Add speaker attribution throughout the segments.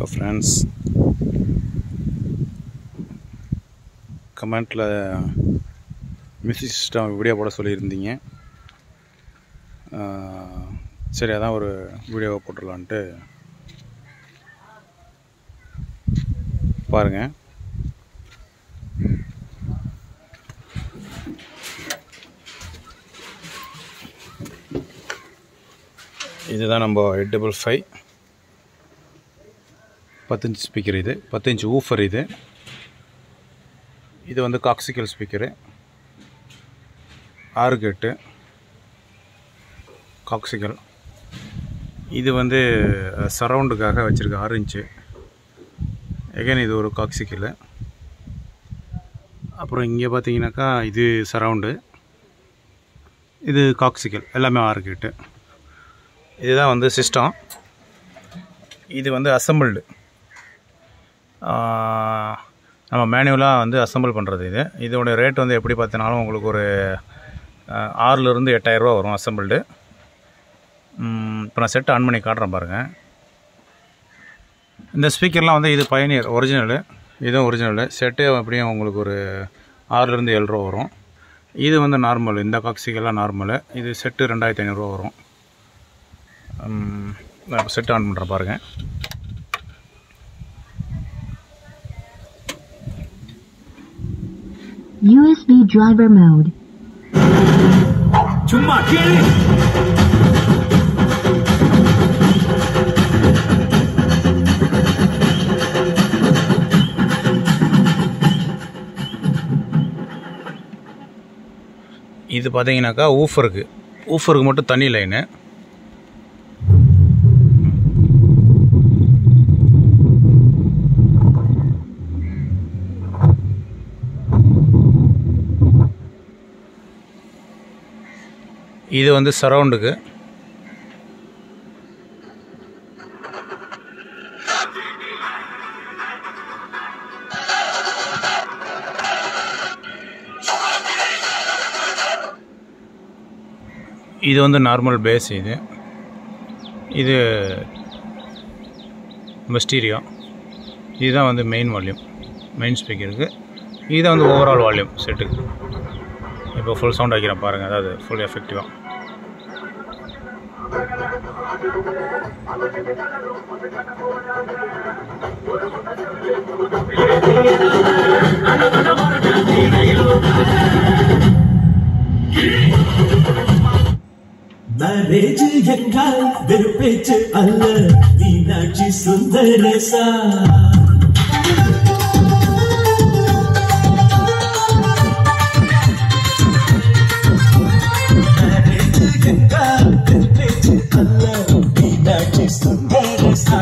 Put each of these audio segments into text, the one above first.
Speaker 1: Hello friends கமெண்ட்டில் music system video போட சொல்லியிருந்தீங்க ஆஹ், சரி அதான் ஒரு வீடியோவை போட்டுடலான்ட்டு பாருங்கள் இதுதான் நம்ம எயிட் டபுள் ஃபைவ் பத்து இன்ச் ஸ்பீக்கர் இது பத்து இன்ச் ஊஃபர் இது இது வந்து காக்சிக்கல் ஸ்பீக்கரு ஆறு கேட்டு காக்சிக்கல் இது வந்து சரவுண்டுக்காக வச்சுருக்க ஆறு இன்ச்சு எகைன் இது ஒரு காக்சிக்கல் அப்புறம் இங்கே பார்த்தீங்கன்னாக்கா இது சரவுண்டு இது காக்சிக்கல் எல்லாமே ஆறு கேட்டு இதுதான் வந்து சிஸ்டம் இது வந்து அசம்பிள்டு நம்ம மேனுவலாக வந்து அசம்பிள் பண்ணுறது இது இதோட ரேட் வந்து எப்படி பார்த்தினாலும் உங்களுக்கு ஒரு ஆஹ், ஆறுலேருந்து எட்டாயிரரூவா வரும் அசம்பிள்டு இப்போ நான் செட் ஆன் பண்ணி காட்டுறேன் பாருங்கள் இந்த ஸ்பீக்கர்லாம் வந்து இது பயனியர் ஒரிஜினலு இதுவும் ஒரிஜினலு செட்டு எப்படியும் உங்களுக்கு ஒரு ஆறுலேருந்து ஏழு ரூபா வரும் இது வந்து நார்மல் இந்த காக்சிக்கெல்லாம் நார்மலு இது செட்டு ரெண்டாயிரத்தி ஐநூறுரூவா வரும் ம், நான் இப்போ செட் ஆன் பண்ணுறேன் பாருங்கள்
Speaker 2: USB driver mode.
Speaker 3: சும்மா கேளு
Speaker 1: இது பார்த்தீங்கன்னாக்கா ஊஃபருக்கு ஊஃபருக்கு மட்டும் தனி லைனு இது வந்து சரவுண்டுக்கு இது வந்து நார்மல் பேஸ் இது இது ஸ்டீரியோ இதுதான் வந்து மெயின் வால்யூம் மெயின் ஸ்பீக்கருக்கு இதுதான் வந்து ஓவரால் வால்யூம் செட்டுக்கு இப்போ ஃபுல் சவுண்ட் வைக்கிறேன் பாருங்கள் அதாவது ஃபுல் எஃபெக்டிவாக
Speaker 3: மேரேஜ் என்றால் வெறும் பேச்சு அல்ல மீனாட்சி சுந்தரேசா மேரேஜ் என்றால் வெறும் பேச்சு அல்ல மீனாட்சி சுந்தரேசா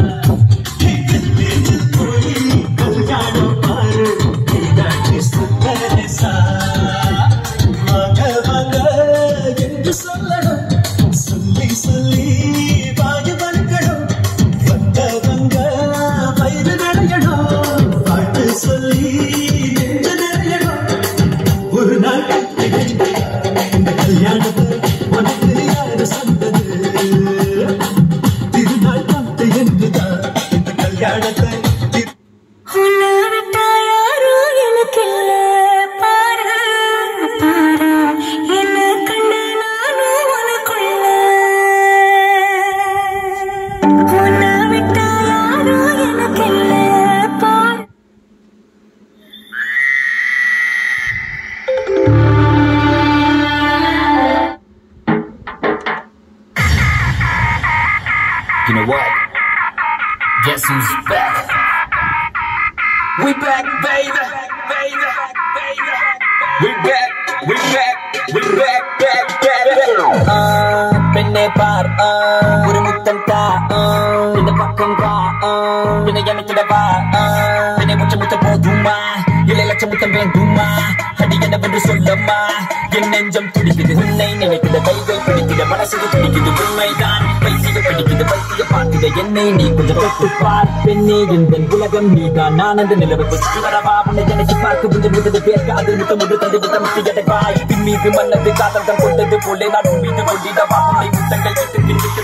Speaker 3: போய் கல்யாணம் பாரு மீனாட்சி சுந்தரேசா வாங்க வாங்க என்று சொல்லணும் சொல்லி சொல்லி வாய வளர்க்கணும் வந்தவங்க வயிறு நிறையணும் பாட்டு சொல்லி நெஞ்சு நிறையணும் ஒரு நாள் இந்த கல்யாணத்தை உனக்கு யாரு சொன்னது திருநாள் பார்த்து என்றுதான் இந்த கல்யாணத்தை திரு-
Speaker 4: உன்னை விட்டா யாரோ எனக்கில்ல பாரு, பாரு. என்னை கண்டு நானும் உனக்குள்ள. உன்னை விட்டா யாரோ எனக்கில்ல பாரு.
Speaker 5: You know what? Guess who's back? We back, baby, baby, baby. We back, we back, we back, back, back, back. Ah, பெண்ணே பார் ஆ, ஒரு முத்தம் தா ஆ, இந்த பக்கம் வா ஆ, என்னை அமைக்கிடவா ஆ, என்னை முச்ச முத்த போதுமா இல்லை லட்ச முத்தம் வேண்டுமா அடி என்னவென்று சொல்லம்மா என் நெஞ்சம் துடிக்குது உன்னை நினைக்குது கைகள் பிடிக்குது மனசுக்கு துடிக்குது உண்மைதான் பைத்திய பிடிக்குது பைத்திய பார்க்குது என்னை நீ கொஞ்சம் தொட்டு பார் பெண்ணே எந்த உலகம் நீதான் நான் அந்த நிலவை கொஞ்சம் வரவா உன்னை நினைச்சு பார்க்க கொஞ்சம் முத்தது பேர்க்காது முத்தம் ஒரு தந்து முத்தம் முத்தி எடைவாய் பின் மீது மன்னது காதல் தான் கொண்டது போலே நான் உன் மீது கொண்டிடவா உன்னை முத்தங்கள் விட்டு பின்பு